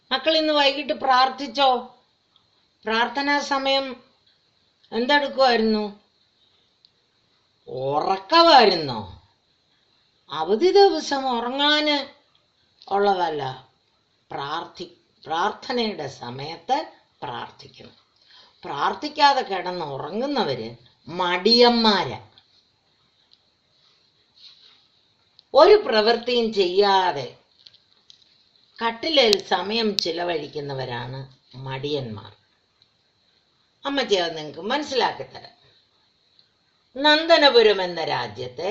മക്കൾ ഇന്ന് വൈകിട്ട് പ്രാർത്ഥിച്ചോ പ്രാർത്ഥനാ സമയം എന്തെടുക്കുമായിരുന്നു ഉറക്കമായിരുന്നോ അവധി ദിവസം ഉറങ്ങാന് ഉള്ളതല്ല പ്രാർത്ഥി പ്രാർത്ഥനയുടെ സമയത്ത് പ്രാർത്ഥിക്കണം പ്രാർത്ഥിക്കാതെ കിടന്ന് ഉറങ്ങുന്നവര് മടിയന്മാരാ ഒരു പ്രവൃത്തിയും ചെയ്യാതെ കട്ടിലിൽ സമയം ചിലവഴിക്കുന്നവരാണ് മടിയന്മാർ അമ്മച്ചി അത് നിങ്ങൾക്ക് മനസ്സിലാക്കി തരാം നന്ദനപുരം എന്ന രാജ്യത്തെ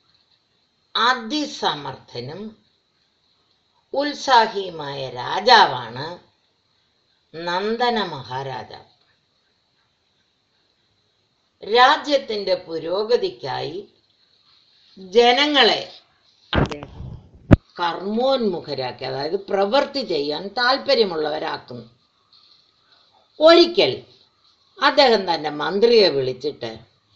അതിസമർത്ഥനും ഉത്സാഹിയുമായ രാജാവാണ് നന്ദന മഹാരാജാവ് രാജ്യത്തിന്റെ പുരോഗതിക്കായി ജനങ്ങളെ അദ്ദേഹം കർമ്മോന്മുഖരാക്കി അതായത് പ്രവൃത്തി ചെയ്യാൻ താല്പര്യമുള്ളവരാക്കുന്നു ഒരിക്കൽ അദ്ദേഹം തന്റെ മന്ത്രിയെ വിളിച്ചിട്ട്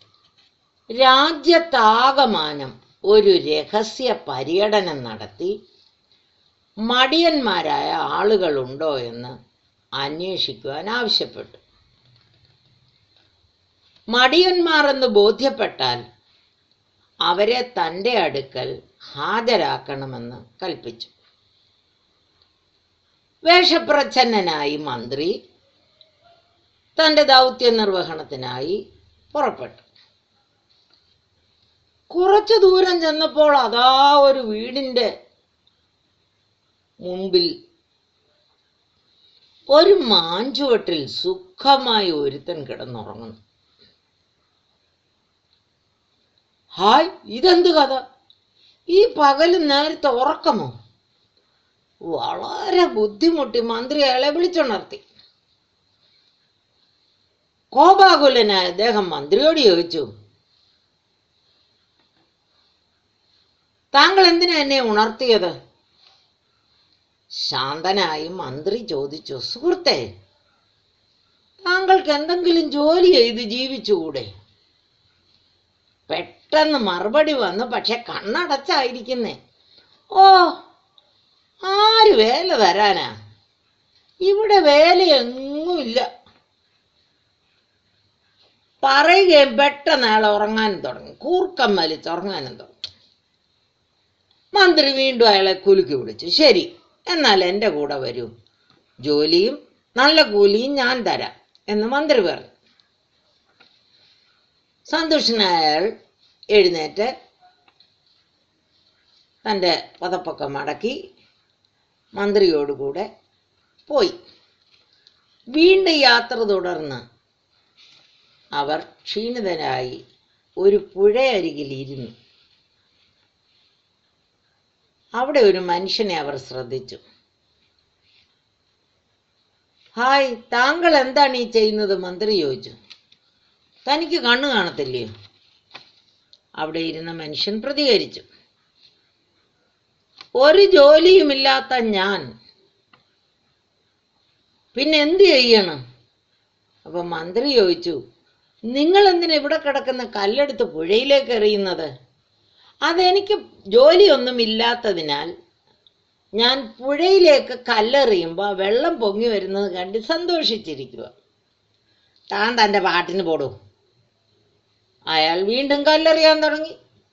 രാജ്യത്താകമാനം ഒരു രഹസ്യ പര്യടനം നടത്തി മടിയന്മാരായ ആളുകളുണ്ടോ എന്ന് അന്വേഷിക്കുവാൻ ആവശ്യപ്പെട്ടു മടിയന്മാർ എന്ന് ബോധ്യപ്പെട്ടാൽ അവരെ തൻ്റെ അടുക്കൽ ഹാജരാക്കണമെന്ന് കൽപ്പിച്ചു വേഷപ്രച്ഛന്നനായി മന്ത്രി തന്റെ ദൗത്യ നിർവഹണത്തിനായി പുറപ്പെട്ടു കുറച്ചു ദൂരം ചെന്നപ്പോൾ അതാ ഒരു വീടിന്റെ മുമ്പിൽ ഒരു മാഞ്ചുവട്ടിൽ സുഖമായി ഒരുത്തൻ കിടന്നുറങ്ങുന്നു ഹായ് ഇതെന്ത് കഥ ഈ പകല് നേരത്തെ ഉറക്കമോ വളരെ ബുദ്ധിമുട്ടി മന്ത്രി അയാളെ വിളിച്ചുണർത്തി കോപാകുലനായ അദ്ദേഹം മന്ത്രിയോട് ചോദിച്ചു താങ്കൾ എന്തിനാ എന്നെ ഉണർത്തിയത് ശാന്തനായി മന്ത്രി ചോദിച്ചു സുഹൃത്തെ താങ്കൾക്ക് എന്തെങ്കിലും ജോലി ചെയ്ത് ജീവിച്ചുകൂടെ പെട്ടെന്ന് മറുപടി വന്നു പക്ഷെ കണ്ണടച്ചായിരിക്കുന്നേ ഓ ആര് വേല തരാനാ ഇവിടെ വേലയെങ്ങുമില്ല പറയുകയും പെട്ടെന്ന് അയാൾ ഉറങ്ങാനും തുടങ്ങി കൂർക്കം വലിച്ച് ഉറങ്ങാനും തുടങ്ങി മന്ത്രി വീണ്ടും അയാളെ കുലുക്കി വിളിച്ചു ശരി എന്നാൽ എൻ്റെ കൂടെ വരൂ ജോലിയും നല്ല കൂലിയും ഞാൻ തരാം എന്ന് മന്ത്രി പറഞ്ഞു സന്തോഷനായ അയാൾ എഴുന്നേറ്റ് തൻ്റെ പതപ്പൊക്കെ മടക്കി മന്ത്രിയോടുകൂടെ പോയി വീണ്ടും യാത്ര തുടർന്ന് അവർ ക്ഷീണിതരായി ഒരു പുഴയരികിൽ ഇരുന്നു അവിടെ ഒരു മനുഷ്യനെ അവർ ശ്രദ്ധിച്ചു ഹായ് താങ്കൾ എന്താണ് ഈ ചെയ്യുന്നത് മന്ത്രി ചോദിച്ചു തനിക്ക് കണ്ണു കാണത്തില്ലയോ അവിടെ ഇരുന്ന മനുഷ്യൻ പ്രതികരിച്ചു ഒരു ജോലിയുമില്ലാത്ത ഞാൻ പിന്നെ എന്ത് ചെയ്യണം അപ്പൊ മന്ത്രി ചോദിച്ചു നിങ്ങൾ എന്തിനാ ഇവിടെ കിടക്കുന്ന കല്ലെടുത്ത് പുഴയിലേക്ക് എറിയുന്നത് അതെനിക്ക് ജോലിയൊന്നും ഇല്ലാത്തതിനാൽ ഞാൻ പുഴയിലേക്ക് കല്ലെറിയുമ്പോൾ വെള്ളം പൊങ്ങി വരുന്നത് കണ്ട് സന്തോഷിച്ചിരിക്കുക താൻ തൻ്റെ പാട്ടിന് പോടൂ അയാൾ വീണ്ടും കല്ലെറിയാൻ തുടങ്ങി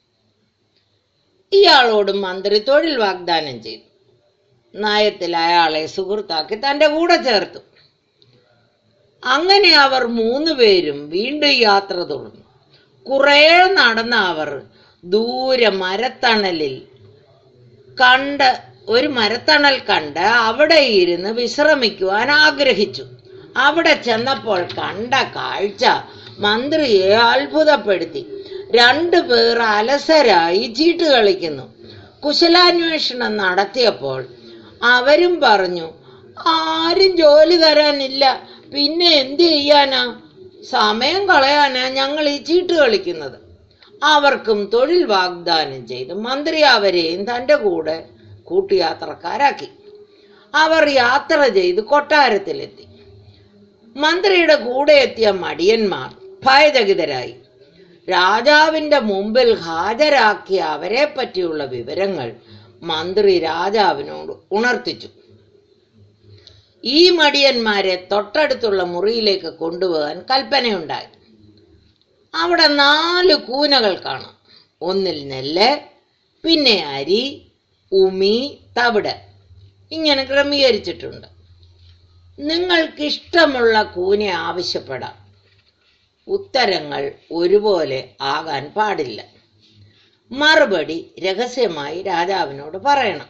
ഇയാളോട് മന്ത്രി തൊഴിൽ വാഗ്ദാനം ചെയ്തു നയത്തിൽ അയാളെ സുഹൃത്താക്കി തൻ്റെ കൂടെ ചേർത്തു അങ്ങനെ അവർ മൂന്നുപേരും വീണ്ടും യാത്ര തുടർന്നു കുറേ നടന്ന അവർ ദൂരെ മരത്തണലിൽ കണ്ട് ഒരു മരത്തണൽ കണ്ട് അവിടെ ഇരുന്ന് വിശ്രമിക്കുവാൻ ആഗ്രഹിച്ചു അവിടെ ചെന്നപ്പോൾ കണ്ട കാഴ്ച മന്ത്രിയെ അത്ഭുതപ്പെടുത്തി രണ്ടു പേർ അലസരായി ചീട്ട് കളിക്കുന്നു കുശലാന്വേഷണം നടത്തിയപ്പോൾ അവരും പറഞ്ഞു ആരും ജോലി തരാനില്ല പിന്നെ എന്ത് ചെയ്യാനാ സമയം കളയാനാ ഞങ്ങൾ ഈ ചീട്ട് കളിക്കുന്നത് അവർക്കും തൊഴിൽ വാഗ്ദാനം ചെയ്ത് മന്ത്രി അവരെയും തൻ്റെ കൂടെ കൂട്ടുയാത്രക്കാരാക്കി അവർ യാത്ര ചെയ്ത് കൊട്ടാരത്തിലെത്തി മന്ത്രിയുടെ കൂടെ എത്തിയ മടിയന്മാർ ഭയചകിതരായി രാജാവിന്റെ മുമ്പിൽ ഹാജരാക്കിയ അവരെ പറ്റിയുള്ള വിവരങ്ങൾ മന്ത്രി രാജാവിനോട് ഉണർത്തിച്ചു ഈ മടിയന്മാരെ തൊട്ടടുത്തുള്ള മുറിയിലേക്ക് കൊണ്ടുപോകാൻ കൽപ്പനയുണ്ടായി അവിടെ നാല് കൂനകൾ കാണാം ഒന്നിൽ നെല്ല് പിന്നെ അരി ഉമി തവിട് ഇങ്ങനെ ക്രമീകരിച്ചിട്ടുണ്ട് നിങ്ങൾക്കിഷ്ടമുള്ള കൂന ആവശ്യപ്പെടാം ഉത്തരങ്ങൾ ഒരുപോലെ ആകാൻ പാടില്ല മറുപടി രഹസ്യമായി രാജാവിനോട് പറയണം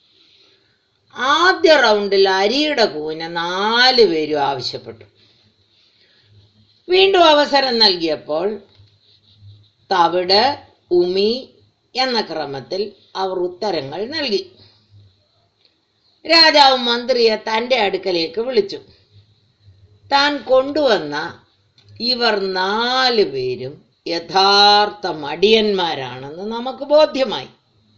ആദ്യ റൗണ്ടിൽ അരിയുടെ കൂന നാല് പേരും ആവശ്യപ്പെട്ടു വീണ്ടും അവസരം നൽകിയപ്പോൾ തവിട് ഉമി എന്ന ക്രമത്തിൽ അവർ ഉത്തരങ്ങൾ നൽകി രാജാവ് മന്ത്രിയെ തന്റെ അടുക്കലേക്ക് വിളിച്ചു താൻ കൊണ്ടുവന്ന ഇവർ നാല് പേരും യഥാർത്ഥ മടിയന്മാരാണെന്ന് നമുക്ക് ബോധ്യമായി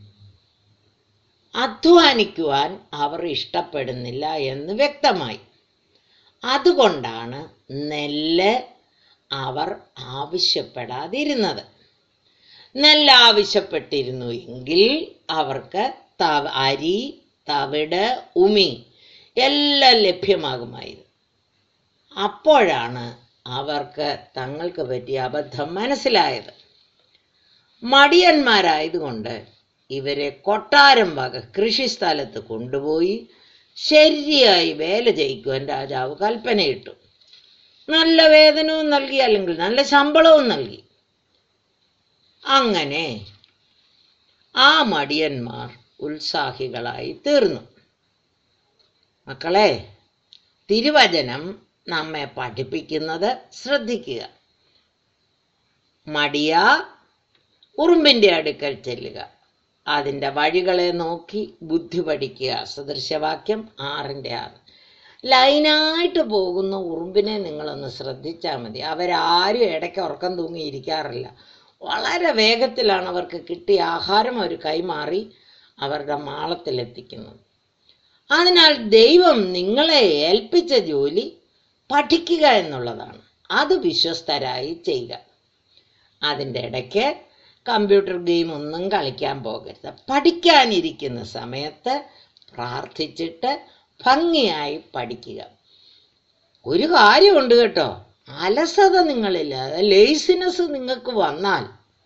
അധ്വാനിക്കുവാൻ അവർ ഇഷ്ടപ്പെടുന്നില്ല എന്ന് വ്യക്തമായി അതുകൊണ്ടാണ് നെല്ല് അവർ ആവശ്യപ്പെടാതിരുന്നത് നെല്ല് ആവശ്യപ്പെട്ടിരുന്നു എങ്കിൽ അവർക്ക് തവ- അരി തവിട് ഉമി എല്ലാം ലഭ്യമാകുമായിരുന്നു അപ്പോഴാണ് അവർക്ക് തങ്ങൾക്ക് പറ്റിയ അബദ്ധം മനസ്സിലായത് മടിയന്മാരായതുകൊണ്ട് ഇവരെ കൊട്ടാരം വക കൃഷിസ്ഥലത്ത് കൊണ്ടുപോയി ശരിയായി വേല ചെയ്യിക്കുവാൻ രാജാവ് കൽപ്പനയിട്ടു നല്ല വേതനവും നൽകി അല്ലെങ്കിൽ നല്ല ശമ്പളവും നൽകി അങ്ങനെ ആ മടിയന്മാർ ഉത്സാഹികളായി തീർന്നു മക്കളെ തിരുവചനം നമ്മെ പഠിപ്പിക്കുന്നത് ശ്രദ്ധിക്കുക മടിയ ഉറുമ്പിന്റെ അടുക്കൽ ചെല്ലുക അതിന്റെ വഴികളെ നോക്കി ബുദ്ധി പഠിക്കുക സദൃശവാക്യം ആറിന്റെ ആറ് ലൈനായിട്ട് പോകുന്ന ഉറുമ്പിനെ നിങ്ങളൊന്ന് ശ്രദ്ധിച്ചാൽ മതി അവരാരും ഇടയ്ക്ക് ഉറക്കം തൂങ്ങിയിരിക്കാറില്ല വളരെ വേഗത്തിലാണ് അവർക്ക് കിട്ടിയ ആഹാരം അവർ കൈമാറി അവരുടെ മാളത്തിലെത്തിക്കുന്നത് അതിനാൽ ദൈവം നിങ്ങളെ ഏൽപ്പിച്ച ജോലി പഠിക്കുക എന്നുള്ളതാണ് അത് വിശ്വസ്തരായി ചെയ്യുക അതിൻ്റെ ഇടയ്ക്ക് കമ്പ്യൂട്ടർ ഗെയിം ഒന്നും കളിക്കാൻ പോകരുത് പഠിക്കാനിരിക്കുന്ന സമയത്ത് പ്രാർത്ഥിച്ചിട്ട് ഭംഗിയായി പഠിക്കുക ഒരു കാര്യമുണ്ട് കേട്ടോ അലസത നിങ്ങളില്ലാതെ ലേസിനെസ് നിങ്ങൾക്ക് വന്നാൽ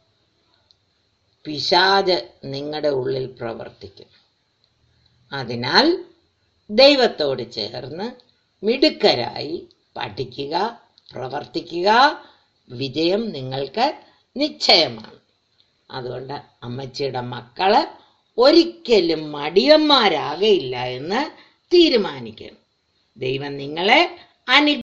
പിശാജ് നിങ്ങളുടെ ഉള്ളിൽ പ്രവർത്തിക്കും അതിനാൽ ദൈവത്തോട് ചേർന്ന് മിടുക്കരായി പഠിക്കുക പ്രവർത്തിക്കുക വിജയം നിങ്ങൾക്ക് നിശ്ചയമാണ് അതുകൊണ്ട് അമ്മച്ചിയുടെ മക്കള് ഒരിക്കലും മടിയന്മാരാകയില്ല എന്ന് തീരുമാനിക്കണം ദൈവം നിങ്ങളെ അനു